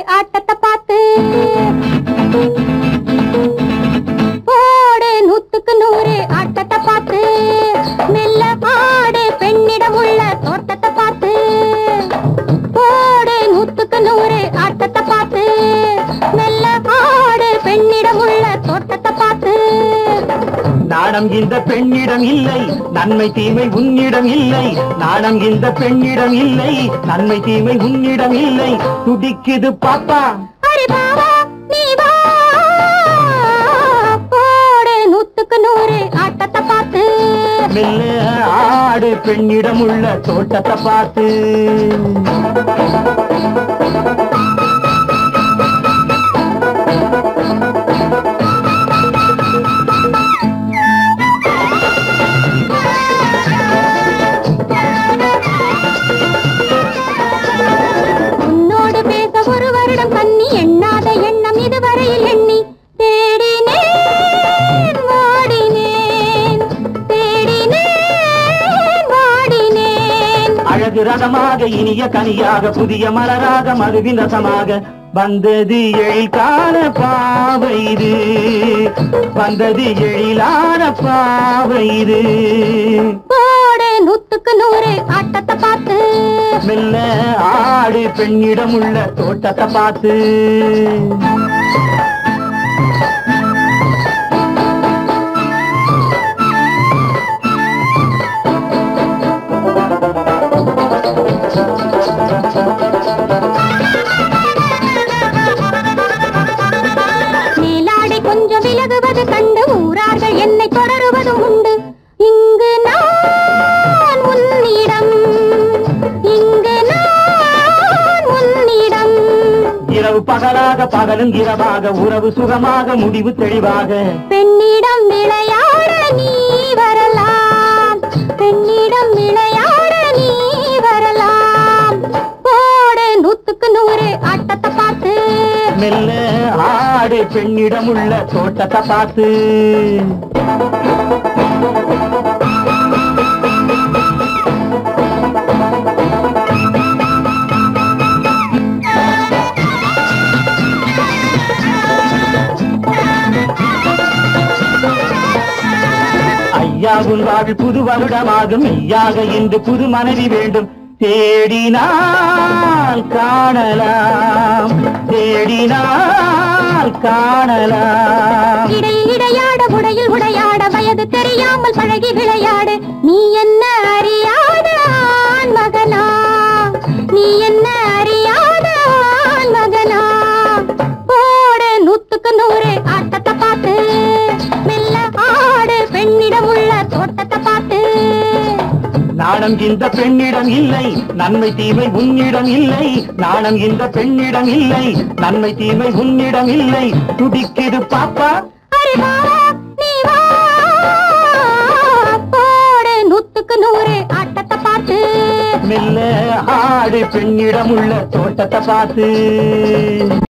ஆட்டத்தை பார்த்து போடு நூத்துக்கு நூறு ஆட்டத்தை பார்த்து மெல்ல ஆடு பெண்ணிடம் உள்ள தோட்டத்தை பார்த்து போடு நூத்துக்கு நூறு ஆட்டத்தை பார்த்து மெல்ல ஆடு பெண்ணிடம் உள்ள தோட்டத்தை பார்த்து நாணம் இந்த பெண்ணிடம் இல்லை நன்மை தீமை உன்னிடம் இல்லை நாணம் இந்த பெண்ணிடம் இல்லை நன்மை தீமை உன்னிடம் இல்லை துடிக்குது பாப்பா அரே பாவா நீ வா போடு நூத்துக்கு நூறு ஆட்டத்தை பார்த்து மெல்ல ஆடு பெண்ணிடம் உள்ள தோட்டத்தை பார்த்து உன்னோடு பேச ஒரு வருடம் கண்ணி எண்ணாத எண்ணம் இதுவரையில் எண்ணி தேடினேன் வாடினேன் தேடினேன் வாடினேன் அழகு ரதமாக இனிய கனியாக புதிய மலராக மறுவின் ரசமாக வந்தது எழில் காண பாவை இது வந்தது எழிலான பாவை இது போடு நூத்துக்கு நூறு ஆட்டத்தை பார்த்து மெல்ல ஆடு பெண்ணிடம் உள்ள தோட்டத்தை பார்த்து மேலாடை கொஞ்சம் விலகுவது கண்டு ஊரார்கள் என்னை தொடருவதும் உண்டு இங்கு நான் உன்னிடம் இங்கு நான் உன்னிடம் இரவு பகலாக பகலும் இரவாக உறவு சுகமாக முடிவு தெளிவாக பெண்ணிடம் விளையாட நீ வரலாம் பெண்ணிடம் விளையாட நீ வரலாம் போடு நூத்துக்கு நூறு ஆட்டத்தை பார்த்து மெல்ல ஆடு பெண்ணிடம் உள்ள தோட்டத்தை பார்த்து ஐயாவுன் வாழ் புது வருடமாகும் மெய்யாக இன்று புது மனைவி வேண்டும் தேடினால் காணலாம் தேடினால் காணலாம் இடையில் இடையாட உடையில் உடையாட வயது தெரியாமல் பழகி விளையாடு நீ என்ன அறியாத ஆண் மகனா நீ என்ன அறியாத ஆண் மகனா போடு நூத்துக்கு நூறு ஆட்டத்தை பார்த்து மெல்ல ஆடு பெண்ணிடம் உள்ள தோட்டத்தை பார்த்து நாணம் இந்த பெண்ணிடம் இல்லை நன்மை தீமை உன்னிடம் இல்லை நாணம் இந்த பெண்ணிடம் இல்லை நன்மை தீமை உன்னிடம் இல்லை துடிக்குது பாப்பா அரே வா, நீ வா. போடு நூத்துக்கு நூறு ஆட்டத்தை பார்த்து மெல்ல ஆடு பெண்ணிடம் உள்ள தோட்டத்தை பார்த்து